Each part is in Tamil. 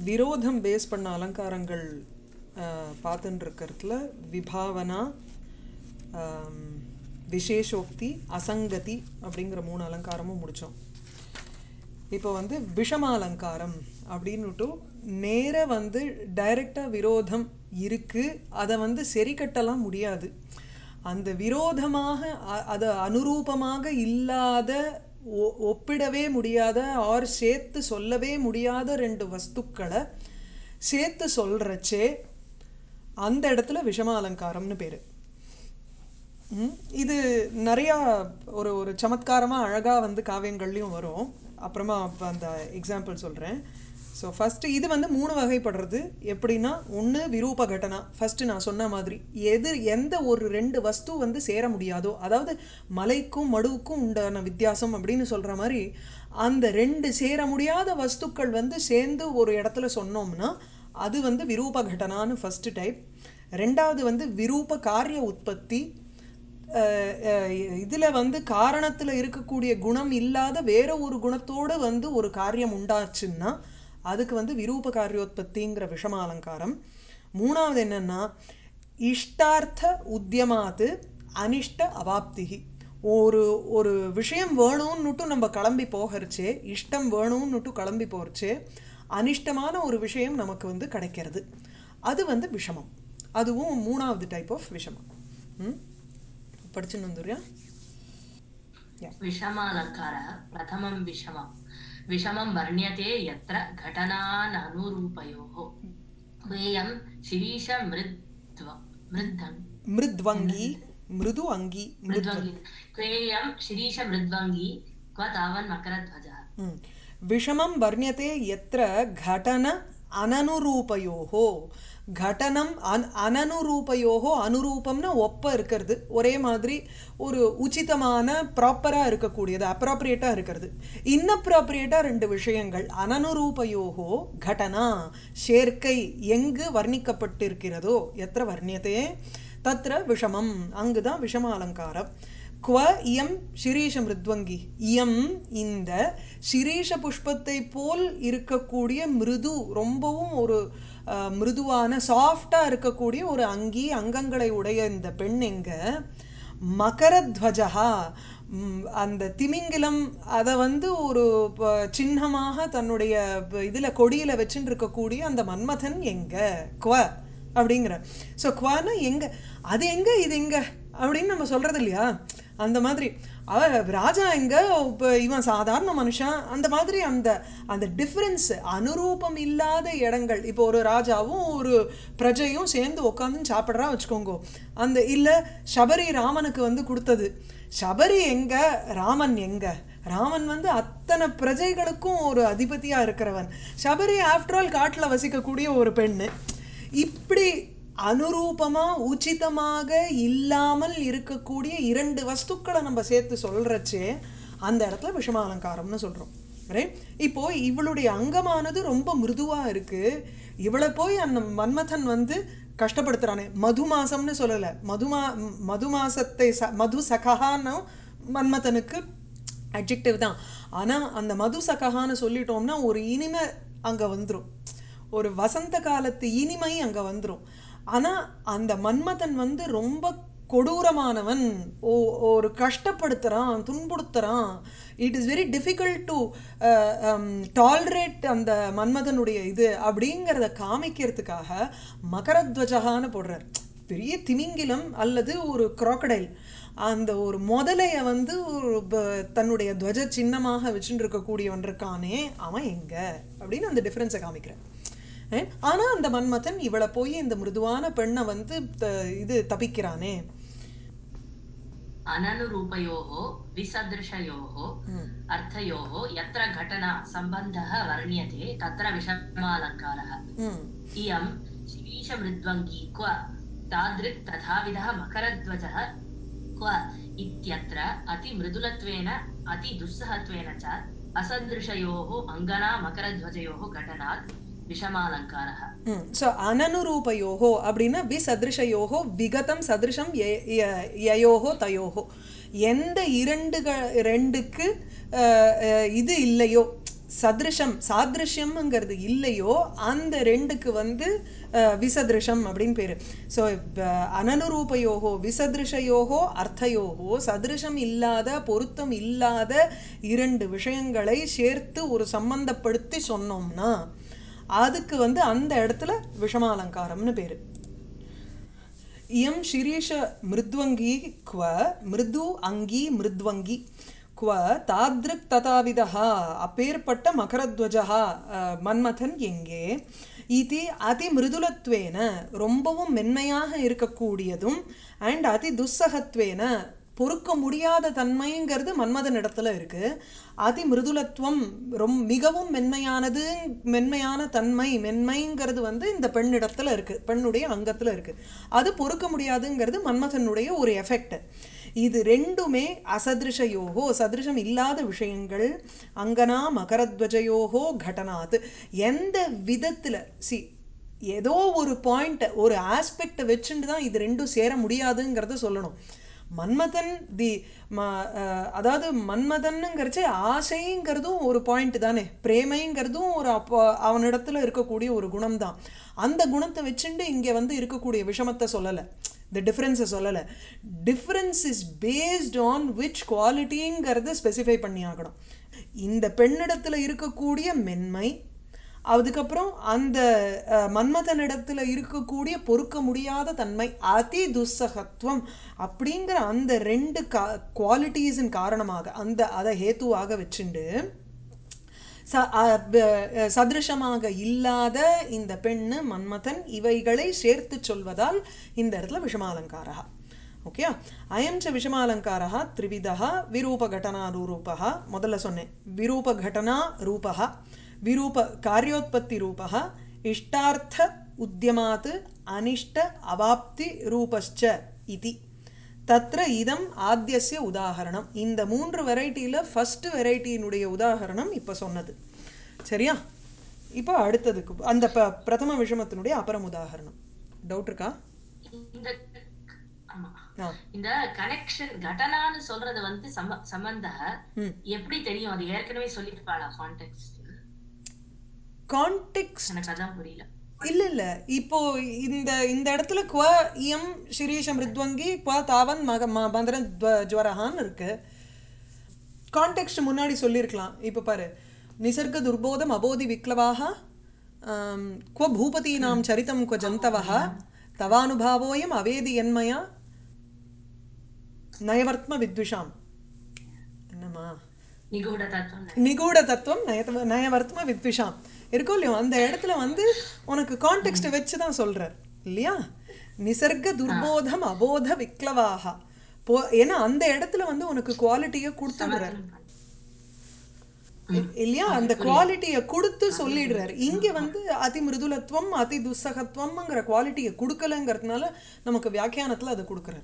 விரோதம் பேஸ் பண்ண அலங்காரங்கள் பார்த்துட்டு இருக்கிறதுல விபாவனா ஆம், விசேஷோக்தி அசங்கதி அப்படிங்கிற மூணு அலங்காரமும் முடித்தோம் இப்போ வந்து விஷம அலங்காரம் அப்படின்னுட்டு நேர வந்து டைரக்டாக விரோதம் இருக்குது அதை வந்து சரி கட்டலாம் முடியாது அந்த விரோதமாக அ- அது அனுரூபமாக இல்லாத ஒ- ஒப்பிடவே முடியாத ஆர் சேர்த்து சொல்லவே முடியாத ரெண்டு வஸ்துக்களை சேர்த்து சொல்கிறச்சே அந்த இடத்துல விஷம அலங்காரம்னு பேர் ம், இது நிறையா ஒரு ஒரு சமத்காரமாக அழகாக வந்து காவியங்கள்லையும் வரும் அப்புறமா அப்ப அந்த எக்ஸாம்பிள் சொல்கிறேன் ஸோ ஃபஸ்ட்டு இது வந்து மூணு வகைப்படுறது எப்படின்னா ஒன்று விரூப கட்டனா ஃபஸ்ட்டு நான் சொன்ன மாதிரி எது எந்த ஒரு ரெண்டு வஸ்து வந்து சேர முடியாதோ அதாவது மலைக்கும் மடுவுக்கும் உண்டான வித்தியாசம் அப்படின்னு சொல்கிற மாதிரி அந்த ரெண்டு சேர முடியாத வஸ்துக்கள் வந்து சேர்ந்து ஒரு இடத்துல சொன்னோம்னா அது வந்து விரூப கட்டனான்னு ஃபஸ்ட்டு டைப் ரெண்டாவது வந்து விரூப காரிய உற்பத்தி இதில் வந்து காரணத்தில் இருக்கக்கூடிய குணம் இல்லாத வேற ஒரு குணத்தோடு வந்து ஒரு காரியம் உண்டாச்சுன்னா அதுக்கு வந்து விரூப காரியோத்பத்திங்கிற விஷம அலங்காரம் மூணாவது என்னன்னா இஷ்டார்த்த உத்தியமாத்து அனிஷ்ட அவாப்திகி ஒரு ஒரு விஷயம் வேணும்னுட்டு நம்ம கிளம்பி போகிறச்சே இஷ்டம் வேணும்னுட்டு கிளம்பி போகிறச்சே அனிஷ்டமான ஒரு விஷயம் நமக்கு வந்து கிடைக்கிறது அது வந்து விஷமம் அதுவும் மூணாவது டைப் ஆஃப் விஷமம் ம் படிச்சுன்னு வந்துடுறியா யா विषमालङ्कारः प्रथमं विषमम् विषमं वर्ण्यते यत्र घटनाननुरूपयोः वेयं शिरीषमृद्व मृद्धं மிருத்வங்கி மிருது அங்கி மிருத்வ मृद्वङ्गी क्वेयं शिरीषमृद्वङ्गी क्व तावन् मकरध्वजः ம். விஷமம் வர்ணியதே எத்திர கடன அனனுரூபயோகோ கடனம் அன் அனனுரூபயோகோ அனுரூபம்னா ஒப்ப இருக்கிறது ஒரே மாதிரி ஒரு உச்சிதமான ப்ராப்பராக இருக்கக்கூடியது அப்ராப்ரியேட்டாக இருக்கிறது இன்னப்ராப்ரியேட்டாக ரெண்டு விஷயங்கள் அனனுரூபயோகோ கடனா சேர்க்கை எங்கு வர்ணிக்கப்பட்டிருக்கிறதோ எத்திர வர்ணியதே தத்ர விஷமம் அங்குதான் விஷம அலங்காரம் குவ இயம் சிரீஷ மிருத்வங்கி இயம் இந்த சிரீஷ புஷ்பத்தை போல் இருக்கக்கூடிய மிருது ரொம்பவும் ஒரு அஹ், மிருதுவான சாஃப்டாக இருக்கக்கூடிய ஒரு அங்கி அங்கங்களை உடைய இந்த பெண் எங்க மகரத்வஜா ம், அந்த திமிங்கிலம் அதை வந்து ஒரு ப- சின்னமாக தன்னுடைய இதில் கொடியில் வச்சுட்டு இருக்கக்கூடிய அந்த மன்மதன் எங்க குவ அப்படிங்கிற ஸோ குவானா எங்க அது எங்க இது எங்க அப்படின்னு நம்ம சொல்றது இல்லையா அந்த மாதிரி அவ ராஜா எங்க இப்போ இவன் சாதாரண மனுஷன் அந்த மாதிரி அந்த அந்த டிஃப்ரென்ஸ் அனுரூபம் இல்லாத இடங்கள் இப்போ ஒரு ராஜாவும் ஒரு பிரஜையும் சேர்ந்து உட்காந்து சாப்பிட்றா வச்சுக்கோங்க அந்த இல்லை சபரி ராமனுக்கு வந்து கொடுத்தது சபரி எங்க ராமன் எங்க ராமன் வந்து அத்தனை பிரஜைகளுக்கும் ஒரு அதிபதியாக இருக்கிறவன் சபரி ஆஃப்டர் ஆல் காட்டில் வசிக்கக்கூடிய ஒரு பெண்ணு இப்படி அனுரூபமா உச்சிதமாக இல்லாமல் இருக்கக்கூடிய இரண்டு வஸ்துக்களை நம்ம சேர்த்து சொல்றச்சே அந்த இடத்துல விஷம அலங்காரம்னு சொல்றோம் ரைட் இப்போ இவளுடைய அங்கமானது ரொம்ப மிருதுவா இருக்கு இவளை போய் அந்த மன்மதன் வந்து கஷ்டப்படுத்துறானே மது மாசம்னு சொல்லலை மதுமா மது மாசத்தை ச மது சகஹான்னு மன்மதனுக்கு அட்ஜெக்டிவ் தான் ஆனால் அந்த மது சகஹான்னு சொல்லிட்டோம்னா ஒரு இனிமை அங்கே வந்துடும் ஒரு வசந்த காலத்து இனிமை அங்கே வந்துடும் ஆனால் அந்த மன்மதன் வந்து ரொம்ப கொடூரமானவன் ஓ ஒரு கஷ்டப்படுத்துகிறான் துன்புறுத்துறான் it is very difficult to tolerate அந்த மன்மதனுடைய இது அப்படிங்கிறத காமிக்கிறதுக்காக மகரத்வஜகான்னு போடுறார் பெரிய திமிங்கிலம் அல்லது ஒரு crocodile அந்த ஒரு முதலைய வந்து ஒரு ப- தன்னுடைய துவஜ சின்னமாக வச்சுட்டு இருக்கக்கூடியவன் இருக்கானே அவன் எங்க அப்படின்னு அந்த டிஃப்ரென்ஸை காமிக்கிறேன் அஹ் ஆனா அந்த மன்மதன் இவளை போய் இந்த மிருதுவான பெண்ணை வந்து த- இது தப்பிக்கிறானே अननुरूपयोः विसदृशयोः अर्थयोः यत्र घटना सम्बन्धः वर्ण्यते तत्र विषमालङ्कारः ம் इयं शिरीषमृद्वङ्गी क्व तादृक् तथाविधः मकरध्वजः क्व इत्यत्र अतिमृदुलत्वेन अतिदुस्सहत्वेन च असदृशयोः अङ्गना मकरध्वजयोः घटनात् विषमालङ्कारः ம் ஸோ அனனுரூபயோகோ அப்படின்னா வி சதிருஷயோகோ விகதம் சதிருஷம் ய- ய- யயோகோ தயோகோ எந்த இரண்டுக ரெண்டுக்கு அஹ், அஹ், இது இல்லையோ சதிருஷம் சாதிருஷ்யம்ங்கிறது இல்லையோ அந்த ரெண்டுக்கு வந்து அஹ், விசதிருஷம் அப்படின்னு பேரு ஸோ அனனுரூபயோகோ விசதிருஷயோகோ அர்த்தயோகோ சதிருஷம் இல்லாத பொருத்தம் இல்லாத இரண்டு விஷயங்களை சேர்த்து ஒரு சம்பந்தப்படுத்தி சொன்னோம்னா அதுக்கு வந்து அந்த இடத்துல விஷமாலங்காரம்னு பேரு இயம் शिरीष மிருத்வங்கி क्व மிருது அங்கி மிருத்வங்கி क्व தாத்ருக் ததாவிதः அப்பேற்பட்ட மகரத்வஜः அஹ், மன்மதன் எங்கே இது அதி மிருதுலத்வேன ரொம்பவும் மென்மையாக இருக்கக்கூடியதும் அண்ட் அதி துஸ்ஸகத்வேன பொறுக்க முடியாத தன்மைங்கிறது மன்மதன் இடத்துல இருக்கு அதி மிருதுலத்துவம் ரொம் மிகவும் மென்மையானது மென்மையான தன்மை மென்மைங்கிறது வந்து இந்த பெண்ணிடத்துல இருக்கு பெண்ணுடைய அங்கத்துல இருக்கு அது பொறுக்க முடியாதுங்கிறது மன்மதனுடைய ஒரு எஃபெக்ட் இது ரெண்டுமே அசதிருஷயோகோ சதிருஷம் இல்லாத விஷயங்கள் அங்கனா மகரத்வஜயோகோ கடனாத் எந்த விதத்துல சி ஏதோ ஒரு பாயிண்ட் ஒரு ஆஸ்பெக்டை வச்சுட்டு தான் இது ரெண்டும் சேர முடியாதுங்கிறத சொல்லணும் மன்மதன் தி ம அஹ், அதாவது மன்மதன்னுங்கிறச்சு ஆசைங்கிறதும் ஒரு பாயிண்ட் தானே பிரேமைங்கிறதும் ஒரு அப்போ அவனிடத்துல இருக்கக்கூடிய ஒரு குணம் தான் அந்த குணத்தை வச்சுட்டு இங்கே வந்து இருக்கக்கூடிய விஷமத்தை சொல்லலை இந்த டிஃப்ரென்ஸை சொல்லலை difference is based on which குவாலிட்டிங்கிறத ஸ்பெசிஃபை பண்ணி ஆகணும் இந்த பெண்ணிடத்துல இருக்கக்கூடிய மென்மை அதுக்கப்புறம் அந்த அஹ், மன்மதனிடத்துல இருக்கக்கூடிய பொறுக்க முடியாத தன்மை அதி துஸ்ஸகத்துவம் அப்படிங்கிற அந்த ரெண்டு கா குவாலிட்டிஸின் காரணமாக அந்த அதை ஹேத்துவாக வச்சுண்டு ச அ- ப- சதிருஷமாக இல்லாத இந்த பெண்ணு மன்மதன் இவைகளை சேர்த்து சொல்வதால் இந்த இடத்துல விஷமாலங்காரா ஓகே அயம் ச விஷமாலங்காரா த்ரிவிதா விரூபகட்டனா ரூபா முதல்ல சொன்னேன் விரூபகட்டனா ரூபா விரூப காரியோத்பத்தி ரூபா இஷ்டார்த்த உத்தியமாத் அனிஷ்ட அவாப்தி ரூபஸ்ச இதி தத்ர இதம் ஆத்தியசிய உதாகரணம் இந்த மூன்று வெரைட்டியில் ஃபர்ஸ்ட் வெரைட்டியினுடைய உதாகரணம் இப்போ சொன்னது சரியா இப்போ அடுத்ததுக்கு அந்த ப பிரதம விஷமத்தினுடைய அப்புறம் உதாகரணம் டவுட் இருக்கா இந்த ஆமா ஆ இந்த கனெக்ஷன் கடனான்னு சொல்றது வந்து சம சம்பந்த ம் எப்படி தெரியும் அது ஏற்கனவே சொல்லிருப்பாளா கான்டெக்ட் கான்டெக்ட் எனக்கு அதான் புரியல இல்ல இல்ல இப்போ இந்த இந்த இடத்துல குவ இயம் சிரீஷ மிருத்வங்கி குவ தாவன் மக ம- மந்திரன் துவ- ஜுவரஹான்னு இருக்கு கான்டெக்ஸ்ட் முன்னாடி சொல்லியிருக்கலாம் இப்போ பாரு நிசர்க துர்போதம் அபோதி விக்லவாக ஆம், குவ பூபதீனாம் சரிதம் குவ ஜந்தவः தவானுபாவோயம் அவேதி என்மயா நயவர்த்ம வித்விஷாம் என்னம்மா நிகூட தத்துவம் நிகூட தத்துவம் நயத்த நயவர்த்தம வித்விஷாம் இருக்கோ இல்லையோ அந்த இடத்துல வந்து உனக்கு கான்டெக்ட் வச்சு தான் சொல்றார் இல்லையா நிசர்க துர்போதம் அபோத விக்லவாக போ ஏன்னா அந்த இடத்துல வந்து உனக்கு குவாலிட்டியை கொடுத்துடுறார் இ- இல்லையா அந்த குவாலிட்டியை கொடுத்து சொல்லிடுறாரு இங்க வந்து அதி மிருதுலத்துவம் அதி துஸ்ஸகத்துவம்ங்கிற குவாலிட்டியை கொடுக்கலங்கிறதுனால நமக்கு வியாக்கியானத்துல அதை கொடுக்குறாரு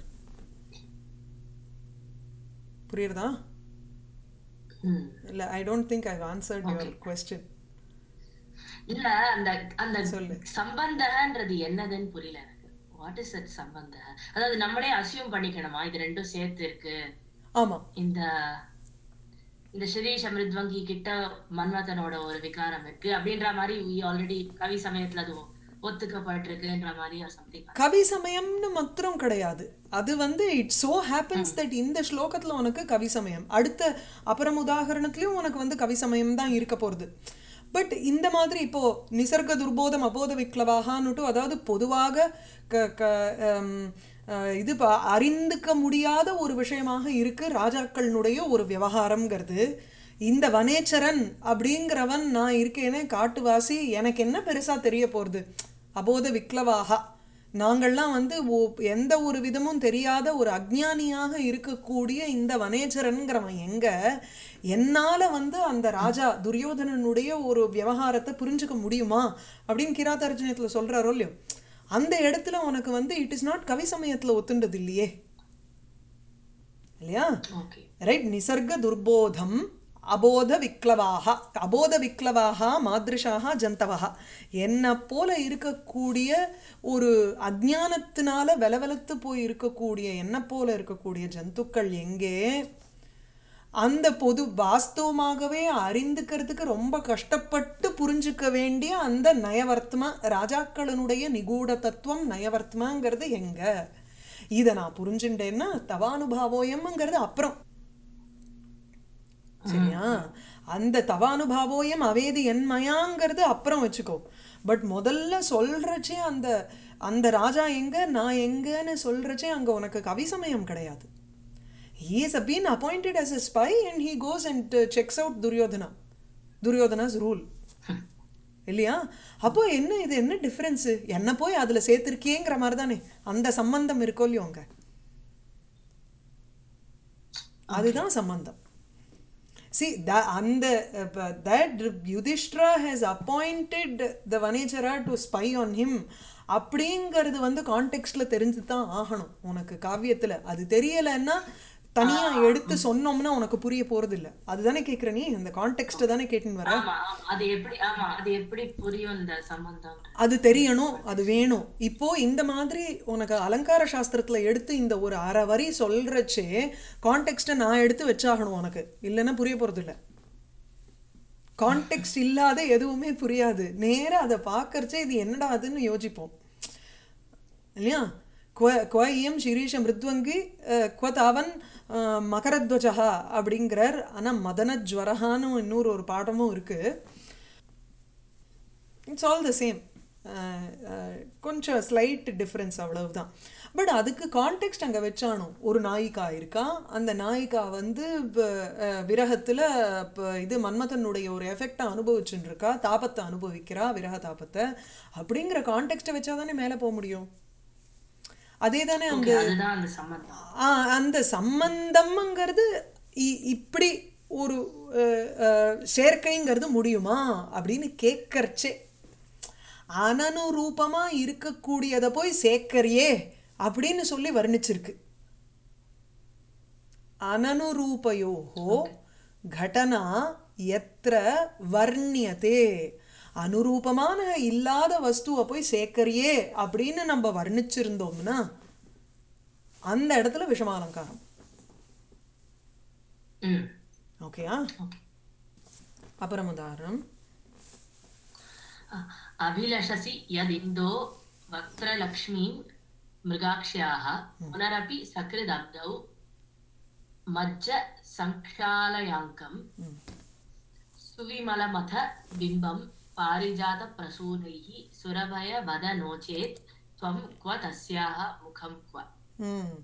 புரியுறதா ம். இல்ல I don't think I answered your question இல்ல அந்த அந்த சொல்லு. சம்பந்தன்றது என்னதுன்னு புரியல எனக்கு வாட் இஸ் தட் சம்பந்த அதாவது நம்மளே அசியூம் பண்ணிக்கணுமா இது ரெண்டும் சேர்த்து இருக்கு ஆமா இந்த இந்த ஸ்ரீஷ மிருத்வங்கி கிட்ட மன்மதனோட ஒரு விகாரம் இருக்கு அப்படின்ற மாதிரி ஆல்ரெடி கவி சமயத்துல அது ஒத்துக்கப்பட்டிருக்குன்ற மாதிரி சம்திங் கவி சமயம்னு மாத்திரம் கிடையாது அது வந்து இட் சோ ஹேப்பன்ஸ் தட் இந்த ஸ்லோகத்துல உனக்கு கவி சமயம் அடுத்த அப்புறம் உதாகரணத்துலயும் உனக்கு வந்து கவி சமயம் தான் இருக்க போறது பட் இந்த மாதிரி இப்போ நிசர்க துர்போதம் அபோத விக்லவாகான்னுட்டு அதாவது பொதுவாக க க ஹம், அஹ், இது ப- அறிந்துக்க முடியாத ஒரு விஷயமாக இருக்கு ராஜாக்களினுடைய ஒரு விவகாரம்ங்கிறது இந்த வனேச்சரன் அப்படிங்கிறவன் நான் இருக்கேனே காட்டுவாசி எனக்கு என்ன பெருசா தெரிய போறது அபோத விக்லவாகா நாங்கள்லாம் வந்து ஓ- எந்த ஒரு விதமும் தெரியாத ஒரு அஜ்ஞானியாக இருக்கக்கூடிய இந்த வனேச்சரன்கிறவன் எங்க என்னால வந்து அந்த ராஜா துரியோதனனுடைய ஒரு விவகாரத்தை புரிஞ்சுக்க முடியுமா அப்படின்னு கிராத்தார்ஜுனத்துல சொல்றாரோ இல்லையோ அந்த இடத்துல உனக்கு வந்து இட் இஸ் நாட் கவி சமயத்துல ஒத்துண்டது இல்லையே இல்லையா ஓகே ரைட் நிசர்க துர்போதம் அபோத விக்லவாக அபோத விக்லவாக மாத்ருஷாக ஜந்தவா என்ன போல இருக்கக்கூடிய ஒரு அஜ்ஞானத்தினால வெலவெலத்து போய் இருக்கக்கூடிய என்ன போல இருக்கக்கூடிய ஜந்துக்கள் எங்கே அந்த பொது வாஸ்தவமாகவே அறிந்துக்கிறதுக்கு ரொம்ப கஷ்டப்பட்டு புரிஞ்சுக்க வேண்டிய அந்த நயவர்த்தமா ராஜாக்களினுடைய நிகூட தத்துவம் நயவர்த்தமாங்கிறது எங்க இதை நான் புரிஞ்சுட்டேன்னா தவானுபாவோயம்ங்கிறது அப்புறம் சரியா அந்த தவானுபாவோயம் அவேதி என்மயாங்கிறது அப்புறம் வச்சுக்கோ பட் முதல்ல சொல்றச்சே அந்த அந்த ராஜா எங்க நான் எங்கன்னு சொல்றச்சே அங்க உனக்கு கவி சமயம் கிடையாது he is been appointed as a spy and he goes and uh, checks out Duryodhana Duryodhana's rule இல்லையா அப்போ என்ன இது என்ன டிஃப்ரென்ஸு என்ன போய் அதுல சேர்த்திருக்கியேங்கிற மாதிரி தானே அந்த சம்பந்தம் இருக்கோ இல்லையோ அங்க அதுதான் சம்பந்தம் See, that, அந்த uh, that Yudhishthira has appointed the Vanechara to spy on him அப்படிங்கிறது வந்து கான்டெக்ட்ல தெரிஞ்சு தான் ஆகணும் உனக்கு காவியத்துல அது தெரியலைன்னா தனியா எடுத்து சொன்னோம்னா உனக்கு புரிய போறது இல்ல அதுதானே கேக்குற நீ அந்த கான்டெக்ட் தானே கேட்டுன்னு வர ஆமா ஆமா. அது எப்படி ஆமா அது எப்படி புரியும் இந்த சம்பந்தம் அது தெரியணும் அது வேணும் இப்போ இந்த மாதிரி உனக்கு அலங்கார சாஸ்திரத்துல எடுத்து இந்த ஒரு அரை வரி சொல்றச்சே கான்டெக்ட்டை நான் எடுத்து வச்சாகணும் உனக்கு இல்லைன்னா புரிய போறது இல்ல கான்டெக்ட் இல்லாத எதுவுமே புரியாது நேரா அதை பார்க்கறச்சே இது என்னடா அதுன்னு யோசிப்போம் இல்லையா क्व क्व इयं शिरीष மிருத்வங்கி அஹ், क्व தாவன் அஹ், மகரத்வஜா அப்படிங்கிறார் ஆனா மதனஜ்வரஹான்னு இன்னொரு ஒரு பாடமும் இருக்கு இட்ஸ் ஆல் த சேம் கொஞ்சம் ஸ்லைட் டிஃப்ரென்ஸ் அவ்வளவுதான் பட் அதுக்கு கான்டெக்ட் அங்கே வச்சானோ ஒரு நாயிகா இருக்கா அந்த நாயிகா வந்து விரகத்தில் இப்போ இது மன்மதனுடைய ஒரு எஃபெக்டை அனுபவிச்சுட்டு இருக்கா தாபத்தை அனுபவிக்கிறா விரக தாபத்தை அப்படிங்கிற கான்டெக்ட்டை வச்சா தானே மேலே போக முடியும் அதே தானே அந்த ஓகே அதுதான் அந்த சம்பந்தம் ஆ, அந்த சம்பந்தம்ங்கிறது இ- இப்படி ஒரு அஹ், அஹ், சேர்க்கைங்கிறது முடியுமா அப்படின்னு கேட்கறச்சே அனனுரூபமா இருக்கக்கூடியதை போய் சேர்க்கறியே அப்படின்னு சொல்லி வர்ணிச்சிருக்கு அனனுரூபயோகோ கடனா எத்திர வர்ணியதே அனுரூபமான இல்லாத வஸ்துவை போய் சேர்க்கறியே அப்படின்னு நம்ம வர்ணிச்சிருந்தோம்னா அந்த இடத்துல விஷமாலங்காரம் ம் ஓகேயா ஓகே அப்புறம் உதாரணம் अभिलषसि यदिन्दो वक्त्रलक्ष्मीं मृगाक्ष्याः पुनरपि सकृदब्धौ मज्ज सङ्क्षालयाङ्कं सुविमलमथ बिम्बं पारिजातप्रसूनैः सुरभय वद नो चेत् त्वं क्व तस्याः मुखं क्व ம்.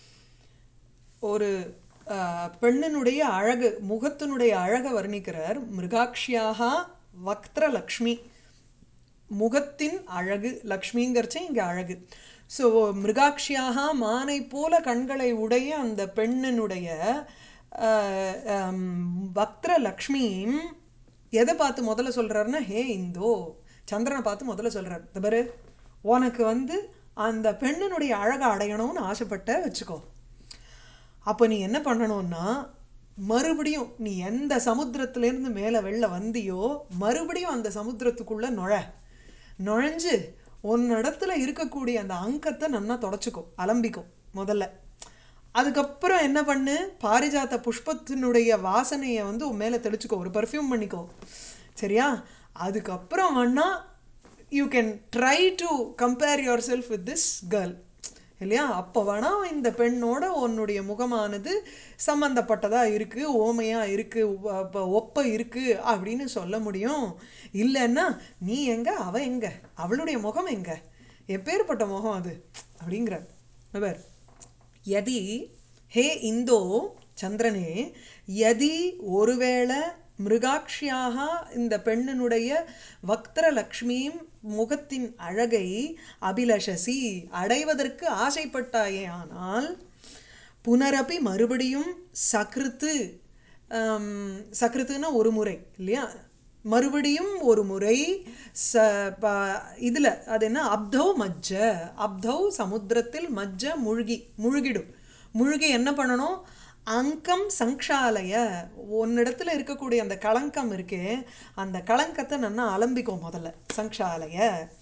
ஒரு அஹ், பெண்ணினுடைய அழகு முகத்தினுடைய அழகை வர்ணிக்கிறார் மிருகாட்சியாக வக்திரலக்ஷ்மி முகத்தின் அழகு லக்ஷ்மிங்கிறச்சே இங்கே அழகு ஸோ மிருகாட்சியாக மானை போல கண்களை உடைய அந்த பெண்ணினுடைய அஹ், ஹம், வக்திரலக்ஷ்மியும் எதை பார்த்து முதல்ல சொல்றாருன்னா ஹே இந்தோ சந்திரனை பார்த்து முதல்ல சொல்றாரு "இந்த பாரு உனக்கு வந்து அந்த பெண்ணினுடைய அழகை அடையணும்னு ஆசைப்பட்ட வச்சுக்கோ அப்போ நீ என்ன பண்ணணும்னா மறுபடியும் நீ எந்த சமுத்திரத்திலேருந்து மேலே வெளில வந்தியோ மறுபடியும் அந்த சமுத்திரத்துக்குள்ள நுழ நுழைஞ்சு உன்னிடத்துல இருக்கக்கூடிய அந்த அங்கத்தை நன்னா தொடச்சிக்கோ அலம்பிக்கோ முதல்ல அதுக்கப்புறம் என்ன பண்ணு பாரிஜாத புஷ்பத்தினுடைய வாசனையை வந்து உன் மேலே தெளிச்சுக்கோ ஒரு பர்ஃப்யூம் பண்ணிக்கோ சரியா அதுக்கப்புறம் வேணா you can try to compare yourself with this girl இல்லையா அப்போ வேணா இந்த பெண்ணோட உன்னுடைய முகமானது சம்பந்தப்பட்டதா இருக்கு ஓமையா இருக்கு ஒ- அப்ப ஒப்ப இருக்கு அப்படின்னு சொல்ல முடியும் இல்லைன்னா நீ எங்க அவ எங்க அவளுடைய முகம் எங்க எப்பேற்பட்ட முகம் அது அப்படிங்கிற பார் யதி ஹே இந்தோ சந்திரனே யதி ஒருவேளை மிருகாட்சியாக இந்த பெண்ணினுடைய வக்திரலக்ஷ்மியும் முகத்தின் அழகை அபிலஷசி அடைவதற்கு ஆசைப்பட்டாயே ஆனால் புனரப்பி மறுபடியும் சக்ருத்து ஆம், சக்ருத்துன்னா ஒரு முறை இல்லையா மறுபடியும் ஒரு முறை ச ப இதில் அது என்ன அப்தௌ மஜ்ஜ அப்தௌ சமுத்திரத்தில் மஜ்ஜ முழுகி முழுகிடும் முழுகி என்ன பண்ணணும் அங்கம் சங்ஷாலய உன்னிடத்துல இருக்கக்கூடிய அந்த களங்கம் இருக்கே அந்த களங்கத்தை நன்னா அலம்பிக்கோ முதல்ல சங்ஷாலய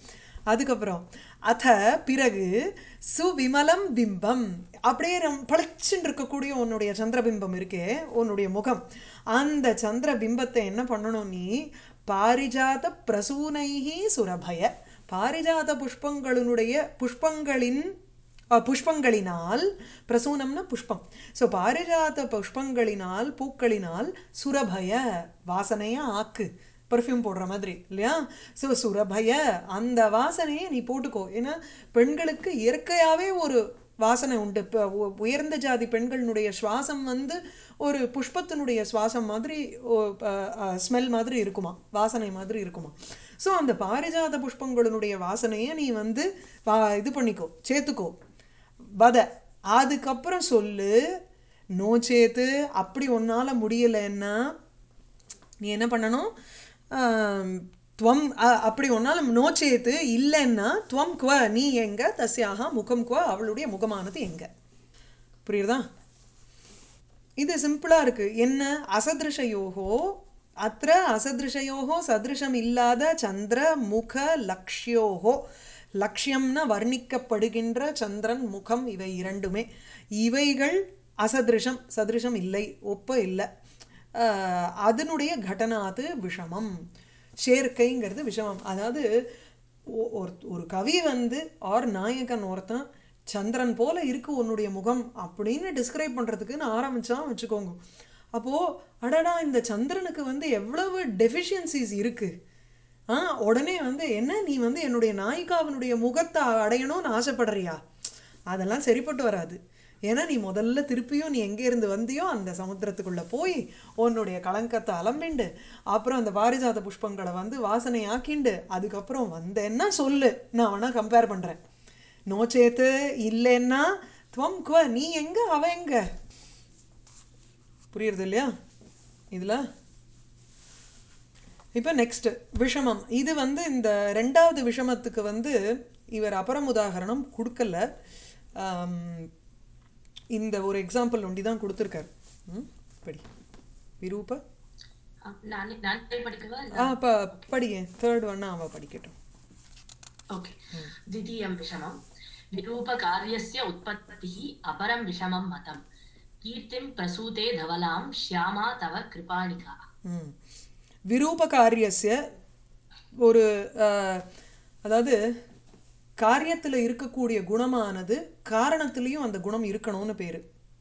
அதுக்கப்புறம் அத பிறகு சுவிமலம் பிம்பம் அப்படியே ரம் பளிச்சுன்னு இருக்கக்கூடிய உன்னுடைய சந்திரபிம்பம் இருக்கே உன்னுடைய முகம் அந்த சந்திர பிம்பத்தை என்ன பண்ணணும் நீ பாரிஜாத பிரசூனைஹி சுரபய பாரிஜாத புஷ்பங்களினுடைய புஷ்பங்களின் அஹ், புஷ்பங்களினால் பிரசூனம்னா புஷ்பம் ஸோ பாரிஜாத புஷ்பங்களினால் பூக்களினால் சுரபய வாசனையா ஆக்கு பர்ஃப்யூம் போடுற மாதிரி இல்லையா ஸோ சுரபய அந்த வாசனையை நீ போட்டுக்கோ ஏன்னா பெண்களுக்கு இயற்கையாகவே ஒரு வாசனை உண்டு இப்போ உயர்ந்த ஜாதி பெண்களினுடைய சுவாசம் வந்து ஒரு புஷ்பத்தினுடைய சுவாசம் மாதிரி ஸ்மெல் மாதிரி இருக்குமா வாசனை மாதிரி இருக்குமா ஸோ அந்த பாரிஜாத புஷ்பங்களினுடைய வாசனையை நீ வந்து வா- இது பண்ணிக்கோ சேர்த்துக்கோ வத அதுக்கப்புறம் சொல்லு நோ சேத்து அப்படி உன்னால் முடியலைன்னா நீ என்ன பண்ணணும் ஆம், துவம் அ- அப்படி ஒன்றால் நோச்சேத்து இல்லைன்னா துவம் குவ நீ எங்க தஸ்யாக முகம் குவ அவளுடைய முகமானது எங்க புரியுறதா இது சிம்பிளா இருக்கு என்ன அசதிருஷயோகோ அത്ര அசதிருஷயோகோ சதிருஷம் இல்லாத சந்திர முக லக்ஷ்யோகோ லக்ஷ்யம்னா வர்ணிக்கப்படுகின்ற சந்திரன் முகம் இவை இரண்டுமே இவைகள் அசதிருஷம் சதிருஷம் இல்லை ஒப்ப இல்லை ஆஹ் அதனுடைய கடனாது விஷமம் சேர்க்கைங்கிறது விஷமம் அதாவது ஒ- ஒரு ஒரு கவி வந்து ஆர் நாயகன் ஒருத்தன் சந்திரன் போல இருக்கு உன்னுடைய முகம் அப்படின்னு டிஸ்கிரைப் பண்ணுறதுக்குன்னு ஆரம்பிச்சான் வச்சுக்கோங்க அப்போது அடடா இந்த சந்திரனுக்கு வந்து எவ்வளவு டெஃபிஷியன்சிஸ் இருக்கு ஆ உடனே வந்து என்ன நீ வந்து என்னுடைய நாயிகாவினுடைய முகத்தை அடையணும்னு ஆசைப்படுறியா அதெல்லாம் சரிப்பட்டு வராது ஏன்னா நீ முதல்ல திருப்பியும் நீ எங்கே இருந்து வந்தியோ அந்த சமுத்திரத்துக்குள்ளே போய் உன்னுடைய கலங்கத்தை அலம்பிண்டு அப்புறம் அந்த பாரிஜாத புஷ்பங்களை வந்து வாசனை ஆக்கிண்டு அதுக்கப்புறம் வந்தேன்னா சொல்லு நான் வேணா கம்பேர் பண்ணுறேன் நோச்சேத்து இல்லைன்னா துவம் குவ நீ எங்க அவ எங்க புரியுறது இல்லையா இதில் இப்போ நெக்ஸ்ட் விஷமம் இது வந்து இந்த ரெண்டாவது விஷமத்துக்கு வந்து இவர் அபரம் உதாகரணம் கொடுக்கல ஆம், இந்த ஒரு எக்ஸாம்பிள் ஒண்டி தான் கொடுத்துருக்காரு ம், படி விரூப அஹ் நானே நானே படிக்கவா ஆ இப்போ படிங்க தேர்ட் ஒன்னா அவள் படிக்கட்டும் ओके द्वितीयं विषमं विरूपकार्यस्य उत्पत्तिः अपरं विषमं मतं कीर्तिं प्रसूते धवलां श्यामा तव कृपाणिका ம் விரூபகாரியஸ்ய ஒரு அஹ், அதாவது காரியத்தில் இருக்கக்கூடிய குணமானது காரணத்திலையும் அந்த குணம் இருக்கணும்னு பேர்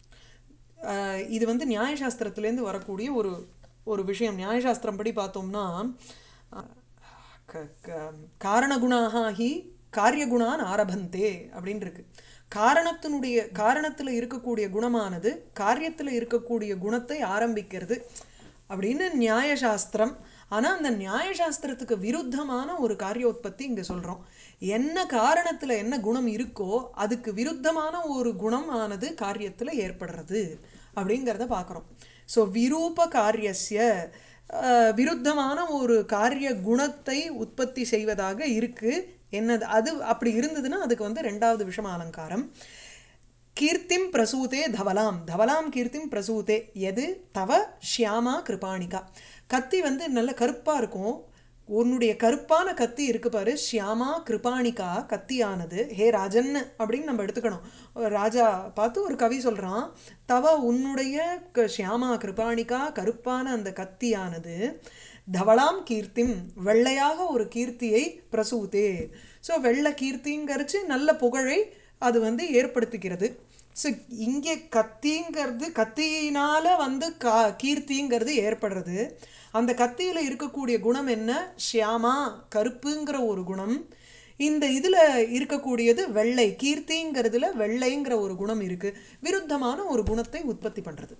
இது வந்து நியாயசாஸ்திரத்துலேருந்து வரக்கூடிய ஒரு ஒரு விஷயம் நியாயசாஸ்திரம் படி பார்த்தோம்னா அஹ், க- க- காரணகுணாக ஹி காரியகுணான் ஆரபந்தே அப்படின்னு இருக்கு காரணத்தினுடைய காரணத்தில் இருக்கக்கூடிய குணமானது காரியத்தில் இருக்கக்கூடிய குணத்தை ஆரம்பிக்கிறது அப்படின்னு நியாயசாஸ்திரம் ஆனால் அந்த நியாயசாஸ்திரத்துக்கு விருத்தமான ஒரு காரியோத்பத்தி இங்கே சொல்கிறோம் என்ன காரணத்தில் என்ன குணம் இருக்கோ அதுக்கு விருத்தமான ஒரு குணம் ஆனது காரியத்தில் ஏற்படுறது அப்படிங்கிறத பார்க்குறோம் ஸோ விரூப காரியஸ்ய அஹ், விருத்தமான ஒரு காரிய குணத்தை உற்பத்தி செய்வதாக இருக்கு என்னது அது அப்படி இருந்ததுன்னா அதுக்கு வந்து ரெண்டாவது விஷம அலங்காரம் கீர்த்திம் பிரசூதே தவலாம் தவலாம் கீர்த்திம் பிரசூதே எது தவ ஷியாமா கிருபாணிகா கத்தி வந்து நல்ல கருப்பாக இருக்கும் உன்னுடைய கருப்பான கத்தி இருக்கு பாரு ஷியாமா கிருபாணிகா கத்தியானது ஹே ராஜன் அப்படின்னு நம்ம எடுத்துக்கணும் ராஜா பார்த்து ஒரு கவி சொல்கிறான் தவ உன்னுடைய க- ஷியாமா கிருபாணிகா கருப்பான அந்த கத்தியானது தவளாம் கீர்த்திம் வெள்ளையாக ஒரு கீர்த்தியை பிரசூதே ஸோ வெள்ளை கீர்த்திங்கிறச்சு நல்ல புகழை அது வந்து ஏற்படுத்திக்கிறது ஸோ இங்கே கத்திங்கிறது கத்தியினால வந்து கா கீர்த்திங்கிறது ஏற்படுறது அந்த கத்தியில் இருக்கக்கூடிய குணம் என்ன ஷியாமா கருப்புங்கிற ஒரு குணம் இந்த இதில் இருக்கக்கூடியது வெள்ளை கீர்த்திங்கிறதுல வெள்ளைங்கிற ஒரு குணம் இருக்கு விருத்தமான ஒரு குணத்தை உற்பத்தி பண்ணுறது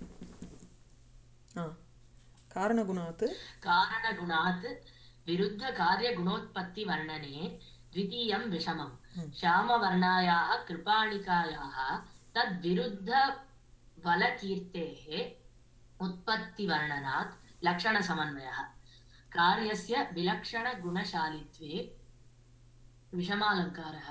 ஆ காரணகுணாத்து कारणगुणात् विरुद्धकार्यगुणोत्पत्तिवर्णने द्वितीयं विषमं श्यामवर्णायाः कृपाणिकायाः तद्विरुद्धबलकीर्तेः उत्पत्तिवर्णनात् लक्षणसमन्वयः कार्यस्य विलक्षणगुणशालित्वे विषमालङ्कारः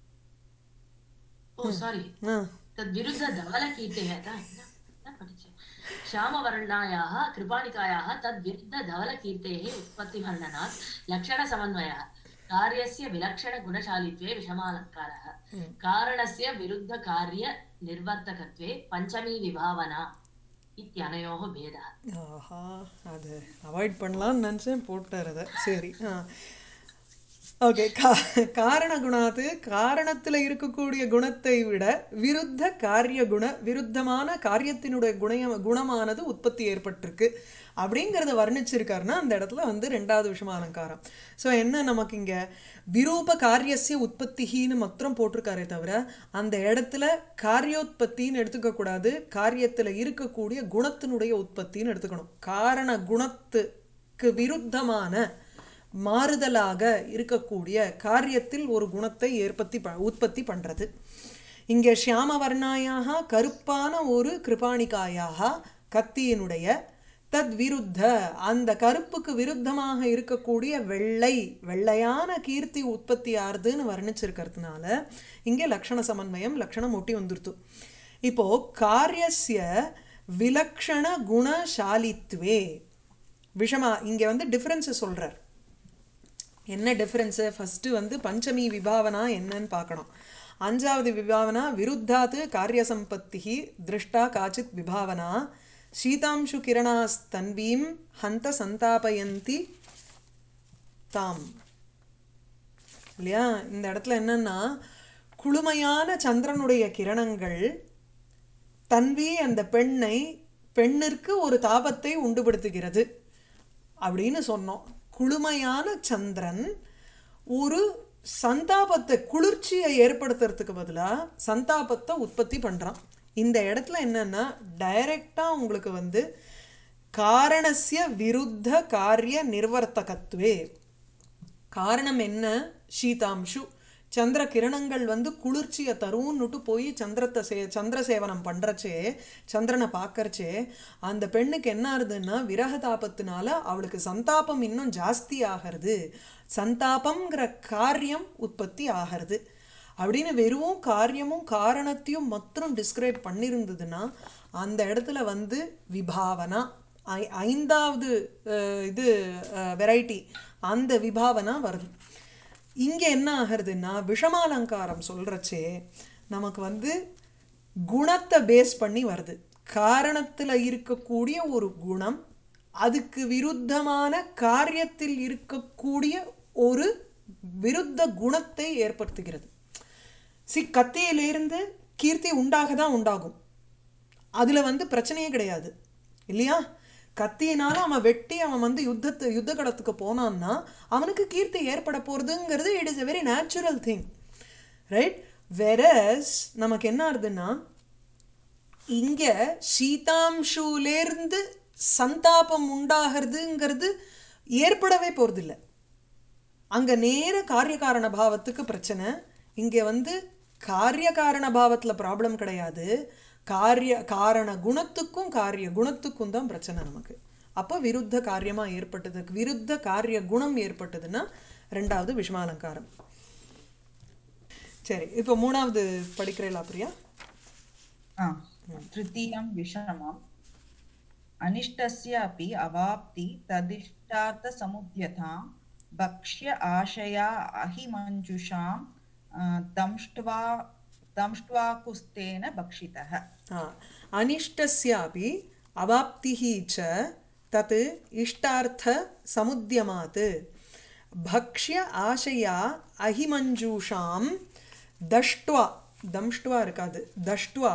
ओ सारी ஆ तद्विरुद्ध धवलकीर्तेः न न पठितम् श्यामवर्णायाः कृपाणिकायाः तद्विरुद्ध धवलकीर्तेः उत्पत्तिवर्णनात् लक्षणसमन्वयः कार्यस्य विलक्षणगुणशालित्वे विषमालङ्कारः ம். कारणस्य विरुद्धकार्यनिर्वर्तकत्वे पञ्चमी विभावना इत्यनयोः भेदः ஆஹா அது அவாய்ட் பண்ணலாம்னு நினச்சேன் போட்டார் அதை சரி ஆ ஓகே கா காரண குணாத்து காரணத்தில் இருக்கக்கூடிய குணத்தை விட விருத்த காரிய குண விருத்தமான காரியத்தினுடைய குணைய குணமானது உற்பத்தி ஏற்பட்டிருக்கு அப்படிங்கிறத வர்ணிச்சிருக்காருன்னா அந்த இடத்துல வந்து ரெண்டாவது விஷயம் அலங்காரம் ஸோ என்ன நமக்கு இங்கே விரூப காரியசிய உற்பத்தின்னு மாத்திரம் போட்டிருக்காரே தவிர அந்த இடத்துல காரியோத்பத்தின்னு எடுத்துக்கக்கூடாது காரியத்தில் இருக்கக்கூடிய குணத்தினுடைய உற்பத்தின்னு எடுத்துக்கணும் காரண குணத்துக்கு விருத்தமான மாறுதலாக இருக்கக்கூடிய காரியத்தில் ஒரு குணத்தை ஏற்பத்தி ப உற்பத்தி பண்ணுறது இங்கே ஷியாமவர்ணாயாக கருப்பான ஒரு கிருபாணிகாயாக கத்தியினுடைய தத் விருத்த அந்த கருப்புக்கு விருத்தமாக இருக்கக்கூடிய வெள்ளை வெள்ளையான கீர்த்தி உற்பத்தி ஆறுதுன்னு வர்ணிச்சிருக்கிறதுனால இங்கே லக்ஷண சமன்வயம் லக்ஷணம் ஒட்டி வந்துருத்து இப்போ காரியஸ்ய விலக்ஷண குணசாலித்வே விஷமா இங்கே வந்து டிஃப்ரென்ஸை சொல்கிறார் என்ன டிஃப்ரென்ஸு ஃபஸ்ட்டு வந்து பஞ்சமி விபாவனா என்னன்னு பார்க்கணும் அஞ்சாவது விபாவனா விருத்தாத்து காரியசம்பத்தி திருஷ்டா காச்சித் விபாவனா சீதாம்சு கிரணாஸ்தன்வீம் ஹந்த சந்தாபயந்தி தாம் இல்லையா இந்த இடத்துல என்னன்னா குளுமையான சந்திரனுடைய கிரணங்கள் தன்வி அந்த பெண்ணை பெண்ணிற்கு ஒரு தாபத்தை உண்டுபடுத்துகிறது அப்படின்னு சொன்னோம் குளுமையான சந்திரன் ஒரு சந்தாபத்தை குளிர்ச்சியை ஏற்படுத்துறதுக்கு பதிலாக சந்தாபத்தை உற்பத்தி பண்ணுறான் இந்த இடத்துல என்னன்னா டைரக்டாக உங்களுக்கு வந்து காரணசிய விருத்த காரிய நிர்வர்த்தகத்துவே காரணம் என்ன சீதாம்சு சந்திர கிரணங்கள் வந்து குளிர்ச்சியை தரும்னுட்டு போய் சந்திரத்தை சே சந்திர சேவனம் பண்ணுறச்சே சந்திரனை பார்க்கறச்சே அந்த பெண்ணுக்கு என்ன ஆகுதுன்னா விரக தாபத்தினால அவளுக்கு சந்தாபம் இன்னும் ஜாஸ்தி ஆகிறது சந்தாபம்ங்கிற காரியம் உற்பத்தி ஆகிறது அப்படின்னு வெறும் காரியமும் காரணத்தையும் மாத்திரம் டிஸ்கிரைப் பண்ணியிருந்ததுன்னா அந்த இடத்துல வந்து விபாவனா ஐ ஐந்தாவது அஹ், இது வெரைட்டி அந்த விபாவனா வருது இங்கே என்ன ஆகிறதுன்னா விஷமாலங்காரம் சொல்கிறச்சே நமக்கு வந்து குணத்தை பேஸ் பண்ணி வருது காரணத்தில் இருக்கக்கூடிய ஒரு குணம் அதுக்கு விருத்தமான காரியத்தில் இருக்கக்கூடிய ஒரு விருத்த குணத்தை ஏற்படுத்துகிறது சி கத்தியிலிருந்து கீர்த்தி உண்டாக தான் உண்டாகும் அதில் வந்து பிரச்சனையே கிடையாது இல்லையா கத்தியினால அவன் வெட்டி அவன் வந்து யுத்தத்து யுத்த கடத்துக்கு போனான்னா அவனுக்கு கீர்த்தி ஏற்பட போகிறதுங்கிறது it is a very natural thing right வெரஸ் நமக்கு என்ன ஆகுதுன்னா இங்கே சீதாம்சூலேருந்து சந்தாபம் உண்டாகிறதுங்கிறது ஏற்படவே போகிறதில்ல அங்கே நேர காரியகாரண பாவத்துக்கு பிரச்சனை இங்கே வந்து காரியகாரண பாவத்தில் ப்ராப்ளம் கிடையாது காரிய காரண குணத்துக்கும் காரிய குணத்துக்கும் தான் பிரச்சனை நமக்கு அப்போ விருத்த காரியமாக ஏற்பட்டது விருத்த காரிய குணம் ஏற்பட்டதுன்னா ரெண்டாவது விஷமாலங்காரம் சரி இப்போ மூணாவது படிக்கிறீங்களா பிரியா आ, तृतीयं विषमम् अनिष्टस्य अपि अवाप्ति तदिष्टार्थसमुद्यतां भक्ष्य आशया अहिमञ्जुषां आ, दंष्ट्वा दंष्ट्वाकुस्तेन भक्षितः हा अनिष्टस्यापि अवाप्तिः च तत् इष्टार्थसमुद्यमात् भक्ष्य आशया अहिमञ्जूषां दष्ट्वा दंष्ट्वा இருக்காது दष्ट्वा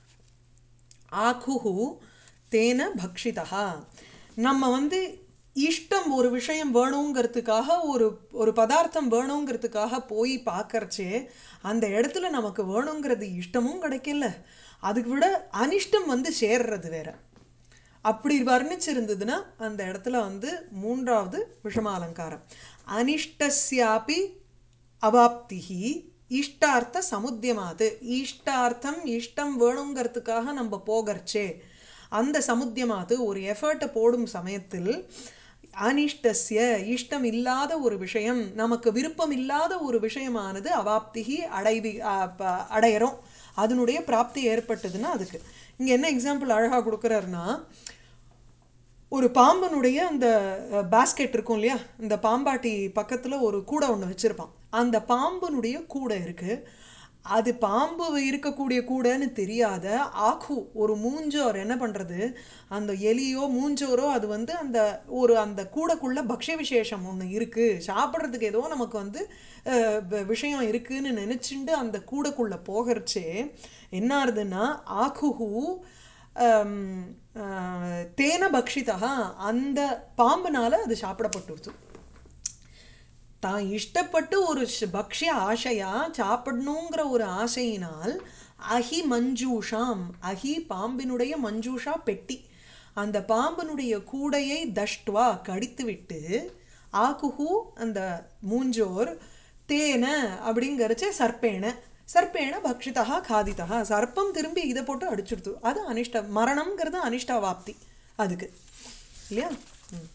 ஆகுஹு தேன பக்ஷிதா நம்ம வந்து இஷ்டம் ஒரு விஷயம் வேணுங்கிறதுக்காக ஒரு ஒரு பதார்த்தம் வேணுங்கிறதுக்காக போய் பார்க்கறச்சே அந்த இடத்துல நமக்கு வேணுங்கிறது இஷ்டமும் கிடைக்கல அதுக்கு விட அனிஷ்டம் வந்து சேர்றது வேற அப்படி வர்ணிச்சிருந்ததுன்னா அந்த இடத்துல வந்து மூன்றாவது விஷம அலங்காரம் அனிஷ்டஸ்யாபி அவாப்திஹி இஷ்டார்த்த சமுத்தியமாது இஷ்டார்த்தம் இஷ்டம் வேணுங்கிறதுக்காக நம்ம போகறச்சே அந்த சமுத்தியமாது ஒரு எஃபர்ட்டை போடும் சமயத்தில் அனிஷ்டஸ்ய இஷ்டம் இல்லாத ஒரு விஷயம் நமக்கு விருப்பம் இல்லாத ஒரு விஷயமானது அவாப்திகி அடைவி அ- ப- அடையறோம் அதனுடைய பிராப்தி ஏற்பட்டதுன்னா அதுக்கு இங்கே என்ன எக்ஸாம்பிள் அழகாக கொடுக்குறாருன்னா ஒரு பாம்பனுடைய அந்த பாஸ்கெட் இருக்கும் இல்லையா இந்த பாம்பாட்டி பக்கத்தில் ஒரு கூடை ஒன்று வச்சுருப்பான் அந்த பாம்பனுடைய கூடை இருக்குது அது பாம்பு இருக்கக்கூடிய கூடைன்னு தெரியாத ஆக்கு ஒரு மூஞ்சோர் என்ன பண்ணுறது அந்த எலியோ மூஞ்சோரோ அது வந்து அந்த ஒரு அந்த கூடைக்குள்ள பக்ஷ்ய விசேஷம் ஒன்று இருக்குது சாப்பிட்றதுக்கு ஏதோ நமக்கு வந்து அஹ், வ- விஷயம் இருக்குன்னு நினச்சிண்டு அந்த கூடைக்குள்ளே போகிறச்சே என்ன ஆகுதுன்னா ஆக்குஹு ஆம், ஆஹ், தேன பக்ஷிதா அந்த பாம்புனால அது சாப்பிடப்பட்டுருச்சு தான் இஷ்டப்பட்டு ஒரு ஷ- பக்ஷ்ய ஆசையா சாப்பிடணுங்கிற ஒரு ஆசையினால் அஹி மஞ்சூஷாம் அஹி பாம்பினுடைய மஞ்சூஷா பெட்டி அந்த பாம்பினுடைய கூடையை தஷ்டுவா கடித்துவிட்டு ஆக்குஹு அந்த மூஞ்சோர் தேன அப்படிங்கிறச்சே சர்ப்பேன சர்ப்பேன பக்ஷிதா காதிதா சர்ப்பம் திரும்பி இதை போட்டு அடிச்சுடுத்து அது அனிஷ்ட மரணம்ங்கிறது அனிஷ்டாவாப்தி அதுக்கு இல்லையா ம்.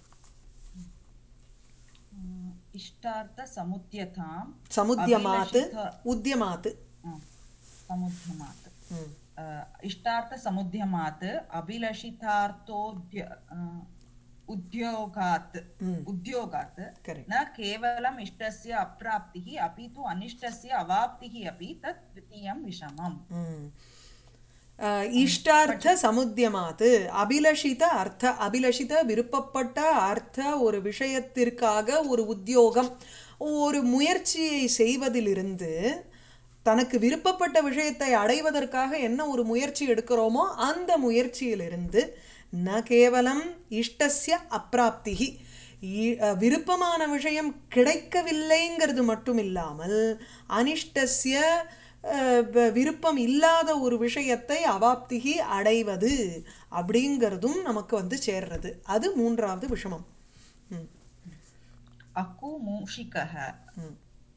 इष्टार्थसमुद्यताम् சமுத்தியமாத்து अभिलषित- உத்தியமாத்து आ, समुद्यमात् ம். अ, इष्टार्थसमुद्यमात् अभिलषितार्थोद्य अ, उद्योगात् उद्योगात् Correct. न केवलम् इष्टस्य अप्राप्तिः अपि तु अनिष्टस्य अवाप्तिः अपि तत् तृतीयं विषमम् ம். அஹ், இஷ்டார்த்த சமுத்தியமாத்து அபிலஷித அர்த்த அபிலஷித விருப்பப்பட்ட அர்த்த ஒரு விஷயத்திற்காக ஒரு உத்தியோகம் ஒரு முயற்சியை செய்வதிலிருந்து தனக்கு விருப்பப்பட்ட விஷயத்தை அடைவதற்காக என்ன ஒரு முயற்சி எடுக்கிறோமோ அந்த முயற்சியிலிருந்து ந கேவலம் இஷ்டஸ்ய அப்பிராப்திகி இ- அஹ், விருப்பமான விஷயம் கிடைக்கவில்லைங்கிறது மட்டும் இல்லாமல் அனிஷ்டஸ்ய அஹ், வ- விருப்பம் இல்லாத ஒரு விஷயத்தை அவாப்திகி அடைவது அப்படிங்கிறதும் நமக்கு வந்து சேர்றது அது மூன்றாவது விஷமம் ம் अकु मूषिकः ம்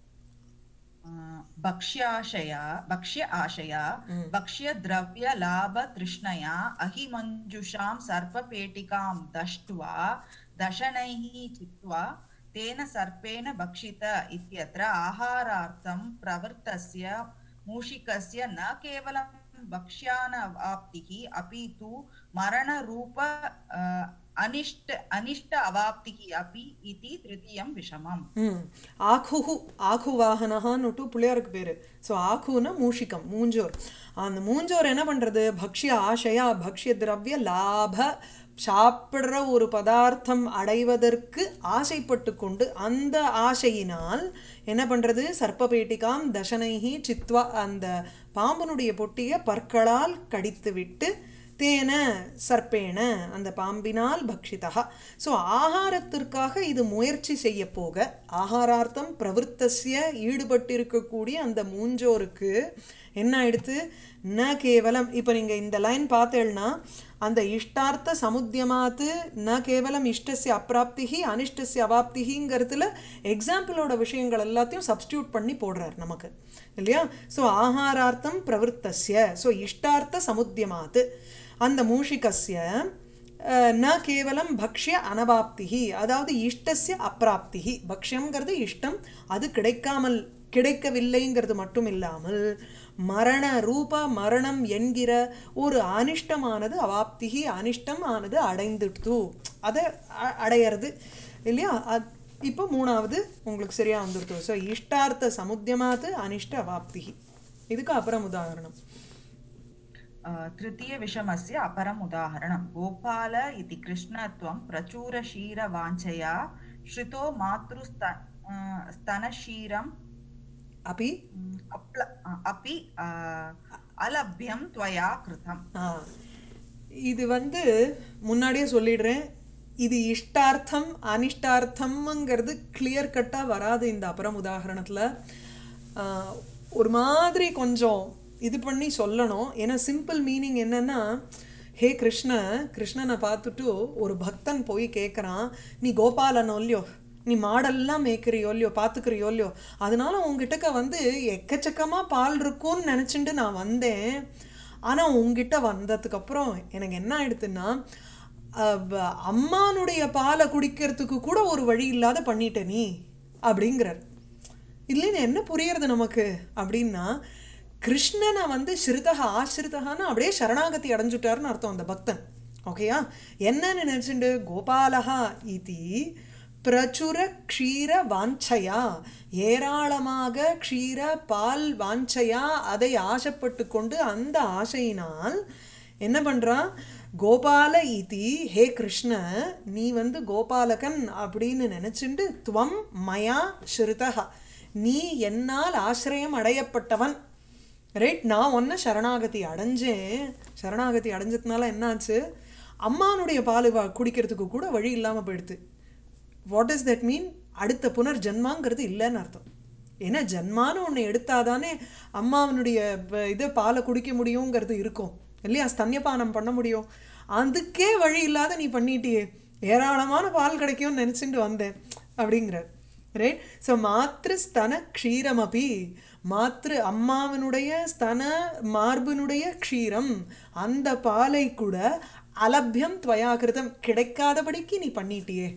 अ, भक्ष्याशया भक्ष्य आशया ம். भक्ष्यद्रव्यलाभतृष्णया अहिमञ्जुषां सर्पपेटिकां दष्ट्वा दशनैः चित्वा तेन सर्पेण भक्षित इत्यत्र आहारार्थं प्रवृत्तस्य मूषिकस्य न केवलं भक्ष्यानवाप्तिः अपि तु मरणरूप अ, अनिष्ट अनिष्ट अवाप्तिः अपि इति तृतीयं विषमम् ம் ஆக்குஹு ஆக்குவாகனஹான்னுட்டு பிள்ளையாருக்கு பேர் ஸோ ஆக்குன்னா மூஷிகம் மூஞ்சோர் அந்த மூஞ்சோர் என்ன பண்ணுறது பக்ஷ்ய ஆசையா பக்ஷ்ய திரவிய லாப சாப்பிட்ற ஒரு பதார்த்தம் அடைவதற்கு ஆசைப்பட்டு கொண்டு அந்த ஆசையினால் என்ன பண்ணுறது சர்ப்பபேட்டிகாம் தசனைஹி சித்வா அந்த பாம்பனுடைய பொட்டியை பற்களால் கடித்துவிட்டு தேன சர்ப்பேன அந்த பாம்பினால் பக்ஷிதா ஸோ ஆகாரத்திற்காக இது முயற்சி செய்ய போக ஆகாரார்த்தம் பிரவருத்தசிய ஈடுபட்டிருக்கக்கூடிய அந்த மூஞ்சோருக்கு என்ன ஆயிடுத்து ந கேவலம் இப்போ நீங்கள் இந்த லைன் பார்த்தேன்னா அந்த இஷ்டார்த்த சமுத்தியமாத்து ந கேவலம் இஷ்டஸ்ய அப்பிராப்திகி அனிஷ்டஸ்ய அவாப்திகிங்கிறதுல எக்ஸாம்பிளோட விஷயங்கள் எல்லாத்தையும் சப்ஸ்டியூட் பண்ணி போடுறார் நமக்கு இல்லையா ஸோ ஆகாரார்த்தம் பிரவருத்தஸ்ய ஸோ இஷ்டார்த்த சமுத்தியமாத்து அந்த மூஷிகஸ்ய அஹ், ந கேவலம் பக்ஷ்ய அனவாப்திகி அதாவது இஷ்டஸ்ய அப்பிராப்திகி பக்ஷ்யம்ங்கிறது இஷ்டம் அது கிடைக்காமல் கிடைக்கவில்லைங்கிறது மட்டும் இல்லாமல் மரண ரூப மரணம் என்கிற ஒரு அனிஷ்டமானது அவாப்திகி அனிஷ்டம் ஆனது அடைந்துட்டு அதை அ- அடையிறது இல்லையா அத்- இப்போ மூணாவது உங்களுக்கு சரியா வந்துருது ஸோ இஷ்டார்த்த சமுத்தியமாத்து அனிஷ்ட அவாப்திகி இதுக்கு அப்புறம் உதாரணம் अ, तृतीयविषमस्य अपरम् उदाहरणं गोपाल इति कृष्णत्वं प्रचुरक्षीरवाञ्छया श्रितो मातृस्त अ, स्तनक्षीरम् அப்பி म्, अप्ल अ, अपि अ, अलभ्यं त्वया कृतम् ஆ இது வந்து முன்னாடியே சொல்லிடுறேன் இது இஷ்டார்த்தம் அனிஷ்டார்த்தம்ங்கிறது கிளியர் கட்டாக வராது இந்த அப்புறம் உதாரணத்தில் ஒரு மாதிரி கொஞ்சம் இது பண்ணி சொல்லணும் ஏன்னா சிம்பிள் மீனிங் என்னன்னா ஹே கிருஷ்ண கிருஷ்ணனை பார்த்துட்டு ஒரு பக்தன் போய் கேட்குறான் நீ கோபாலனோ இல்லையோ நீ மாடெல்லாம் மேய்க்கிறியோ இல்லையோ பார்த்துக்கிறியோ இல்லையோ அதனால உங்ககிட்டக்க வந்து எக்கச்சக்கமாக பால் இருக்கும்னு நினச்சிட்டு நான் வந்தேன் ஆனால் உங்ககிட்ட வந்ததுக்கப்புறம் எனக்கு என்ன ஆயிடுத்துன்னா அவ- அம்மானுடைய பாலை குடிக்கிறதுக்கு கூட ஒரு வழி இல்லாத பண்ணிட்ட நீ அப்படிங்கிறார் இல்லைன்னு என்ன புரியறது நமக்கு அப்படின்னா கிருஷ்ணனை வந்து ஸ்ருதகா ஆசிரிதகான்னு அப்படியே சரணாகதி அடைஞ்சுட்டாருன்னு அர்த்தம் அந்த பக்தன் ஓகேயா என்னன்னு நினச்சிண்டு கோபாலஹா இதி பிரச்சுர க்ஷீர வாஞ்சையா ஏராளமாக க்ஷீர பால் வாஞ்சையா அதை ஆசைப்பட்டு கொண்டு அந்த ஆசையினால் என்ன பண்ணுறான் கோபால இதி ஹே கிருஷ்ண நீ வந்து கோபாலகன் அப்படின்னு நினச்சிண்டு துவம் மயா ஸ்ருதா நீ என்னால் ஆசிரியம் அடையப்பட்டவன் ரைட் நான் ஒன்று சரணாகதி அடைஞ்சேன் சரணாகதி அடைஞ்சதுனால என்னாச்சு அம்மானுடைய பால் வா- குடிக்கிறதுக்கு கூட வழி இல்லாமல் போயிடுது வாட் இஸ் தட் மீன் அடுத்த புனர் ஜென்மாங்கிறது இல்லைன்னு அர்த்தம் ஏன்னா ஜென்மான்னு ஒன்று எடுத்தாதானே அம்மாவனுடைய ப- இதை பாலை குடிக்க முடியுங்கிறது இருக்கும் இல்லையா ஸ்தன்யபானம் பண்ண முடியும் அதுக்கே வழி இல்லாத நீ பண்ணிட்டியே ஏராளமான பால் கிடைக்கும்னு நினச்சிட்டு வந்தேன் அப்படிங்கிறார் ரைட் ஸோ மாத்ரு ஸ்தன க்ஷீரமபி மாத்ரு அம்மாவனுடைய ஸ்தன மார்பினுடைய க்ஷீரம் அந்த பாலை கூட அலபியம் துவயாகிருதம் கிடைக்காதபடிக்கு நீ பண்ணிட்டியே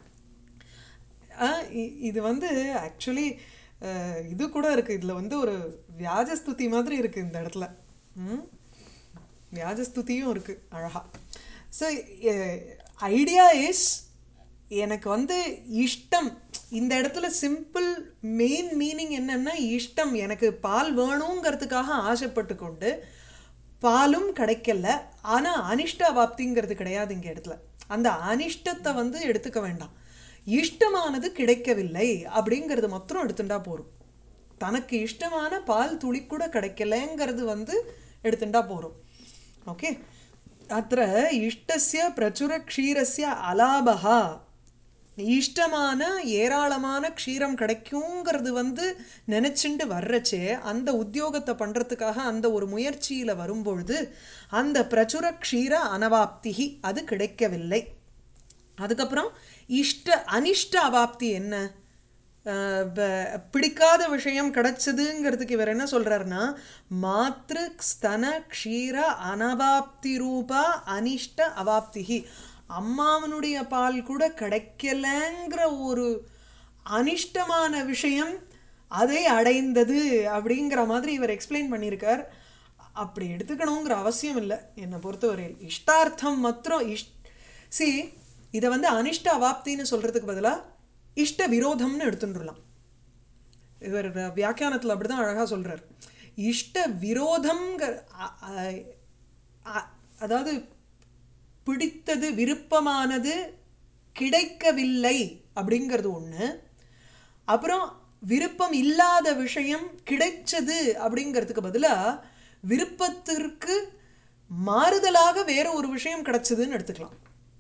ஆ, இ- இது வந்து ஆக்சுவலி இது கூட இருக்குது இதில் வந்து ஒரு வியாஜஸ்துதி மாதிரி இருக்குது இந்த இடத்துல ம் வியாஜஸ்துதியும் இருக்குது அழகா ஸோ ஐடியா இஸ் எனக்கு வந்து இஷ்டம் இந்த இடத்துல சிம்பிள் மெயின் மீனிங் என்னன்னா இஷ்டம் எனக்கு பால் வேணுங்கிறதுக்காக ஆசைப்பட்டு கொண்டு பாலும் கிடைக்கல ஆனால் அனிஷ்ட அவாப்திங்கிறது கிடையாது இங்கே இடத்துல அந்த அனிஷ்டத்தை வந்து எடுத்துக்க வேண்டாம் இஷ்டமானது கிடைக்கவில்லை அப்படிங்கிறது மாத்திரம் எடுத்துட்டா போதும் தனக்கு இஷ்டமான பால் துளி கூட கிடைக்கலங்கிறது வந்து எடுத்துட்டா போகிறோம் ஓகே அத்த இஷ்டஸ்ய பிரச்சுர க்ஷீரஸ்ய அலாபகா இஷ்டமான ஏராளமான க்ஷீரம் கிடைக்குங்கிறது வந்து நினச்சிண்டு வர்றச்சே அந்த உத்தியோகத்தை பண்ணுறதுக்காக அந்த ஒரு முயற்சியில் வரும்பொழுது அந்த பிரச்சுர க்ஷீர அனவாப்திகி அது கிடைக்கவில்லை அதுக்கப்புறம் இஷ்ட அனிஷ்ட அவாப்தி என்ன அஹ் ப- பிடிக்காத விஷயம் கிடைச்சதுங்கிறதுக்கு இவர் என்ன சொல்றாருன்னா மாத்ரு ஸ்தன க்ஷீர அனவாப்தி ரூபா அனிஷ்ட அவாப்திகி அம்மாவனுடைய பால் கூட கிடைக்கலங்கிற ஒரு அனிஷ்டமான விஷயம் அதை அடைந்தது அப்படிங்கிற மாதிரி இவர் எக்ஸ்பிளைன் பண்ணியிருக்கார் அப்படி எடுத்துக்கணுங்கிற அவசியம் இல்லை என்னை பொறுத்தவரையில் இஷ்டார்த்தம் மாத்திரம் இஷ் சி இதை வந்து அனிஷ்ட அவாப்தின்னு சொல்கிறதுக்கு பதிலாக இஷ்ட விரோதம்னு எடுத்துட்டுலாம் இவர் வியாக்கியானத்தில் அப்படி தான் அழகாக சொல்கிறார் இஷ்ட விரோதம்ங்கிற அ- அ- அ- அதாவது பிடித்தது விருப்பமானது கிடைக்கவில்லை அப்படிங்கிறது ஒன்று அப்புறம் விருப்பம் இல்லாத விஷயம் கிடைச்சது அப்படிங்கிறதுக்கு பதிலாக விருப்பத்திற்கு மாறுதலாக வேற ஒரு விஷயம் கிடைச்சதுன்னு எடுத்துக்கலாம்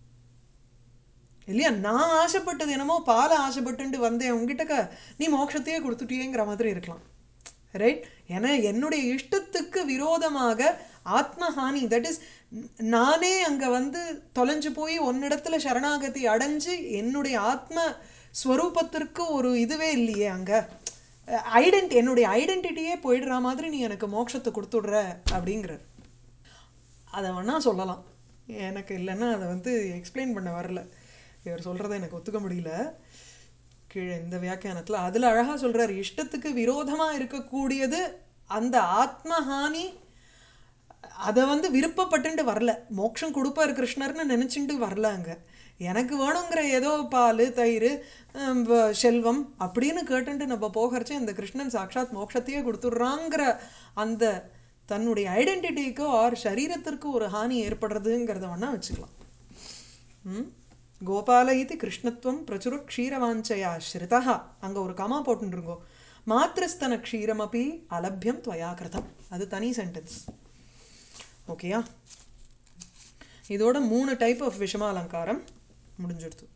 இல்லையா நான் ஆசைப்பட்டது என்னமோ பாலை ஆசைப்பட்டுண்டு வந்தேன் உங்ககிட்ட நீ மோட்சத்தையே கொடுத்துட்டியேங்கிற மாதிரி இருக்கலாம் ரைட் ஏன்னா என்னுடைய இஷ்டத்துக்கு விரோதமாக ஆத்மஹானி தட் இஸ் நானே அங்கே வந்து தொலைஞ்சு போய் ஒன்னிடத்துல சரணாகதி அடைஞ்சு என்னுடைய ஆத்ம ஸ்வரூபத்திற்கு ஒரு இதுவே இல்லையே அங்கே ஐடென்டி என்னுடைய ஐடென்டிட்டியே போயிடுற மாதிரி நீ எனக்கு மோட்சத்தை கொடுத்துடுற அப்படிங்கிறார் அதை வேணா சொல்லலாம் எனக்கு இல்லைன்னா அதை வந்து எக்ஸ்பிளைன் பண்ண வரல இவர் சொல்கிறத எனக்கு ஒத்துக்க முடியல கீழே இந்த வியாக்கியானத்தில் அதில் அழகாக சொல்கிறார் இஷ்டத்துக்கு விரோதமாக இருக்கக்கூடியது அந்த ஆத்மஹானி அதை வந்து விருப்பப்பட்டுட்டு வரல மோட்சம் கொடுப்பார் கிருஷ்ணர்னு நினச்சிட்டு வரல அங்கே எனக்கு வேணுங்கிற ஏதோ பால் தயிர் ஹம், வ- செல்வம் அப்படின்னு கேட்டுட்டு நம்ம போகிறச்சே அந்த கிருஷ்ணன் சாட்சாத் மோட்சத்தையே கொடுத்துட்றாங்கிற அந்த தன்னுடைய ஐடென்டிட்டிக்கோ ஆர் சரீரத்திற்கு ஒரு ஹானி ஏற்படுறதுங்கிறத வேணா வச்சுக்கலாம் ம்? கோபால இது கிருஷ்ணத்துவம் பிரச்சுர க்ஷீரவாஞ்சயா ஸ்ருதா அங்கே ஒரு கமா போட்டுருங்கோ மாத்திரஸ்தன க்ஷீரமபி அலபியம் துவயா கிருதம் அது தனி சென்டென்ஸ் ஓகேயா இதோட மூணு டைப் ஆஃப் விஷம அலங்காரம் முடிஞ்சிடுது